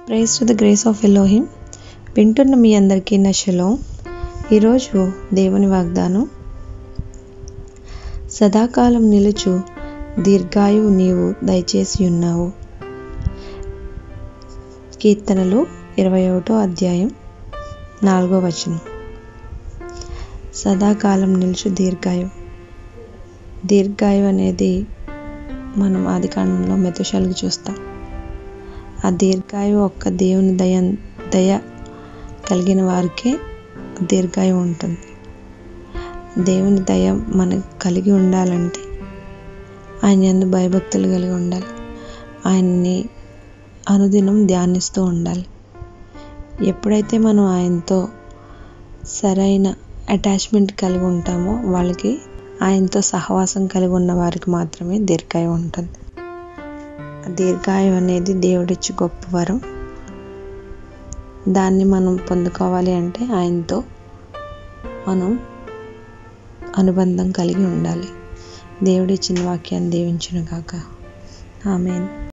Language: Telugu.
praise to the grace of Elohim వింటున్న మీ అందరికీ నశలో ఈరోజు దేవుని వాగ్దానం సదాకాలం నిలుచు దీర్ఘాయువు నీవు దయచేసి ఉన్నావు కీర్తనలు ఇరవై ఒకటో అధ్యాయం నాలుగో వచనం సదాకాలం నిలుచు దీర్ఘాయు దీర్ఘాయు అనేది మనం ఆది కాండంలో మెతుశాలకు చూస్తాం ఆ దీర్ఘాయు ఒక్క దేవుని దయ దయ కలిగిన వారికే దీర్ఘాయు ఉంటుంది దేవుని దయ మనకు కలిగి ఉండాలంటే ఆయన ఎందు భయభక్తులు కలిగి ఉండాలి ఆయన్ని అనుదినం ధ్యానిస్తూ ఉండాలి ఎప్పుడైతే మనం ఆయనతో సరైన అటాచ్మెంట్ కలిగి ఉంటామో వాళ్ళకి ఆయనతో సహవాసం కలిగి ఉన్న వారికి మాత్రమే దీర్ఘాయు ఉంటుంది దీర్ఘాయు అనేది దేవుడిచ్చి గొప్ప వరం దాన్ని మనం పొందుకోవాలి అంటే ఆయనతో మనం అనుబంధం కలిగి ఉండాలి దేవుడిచ్చిన వాక్యాన్ని దీవించును గాక ఆమెన్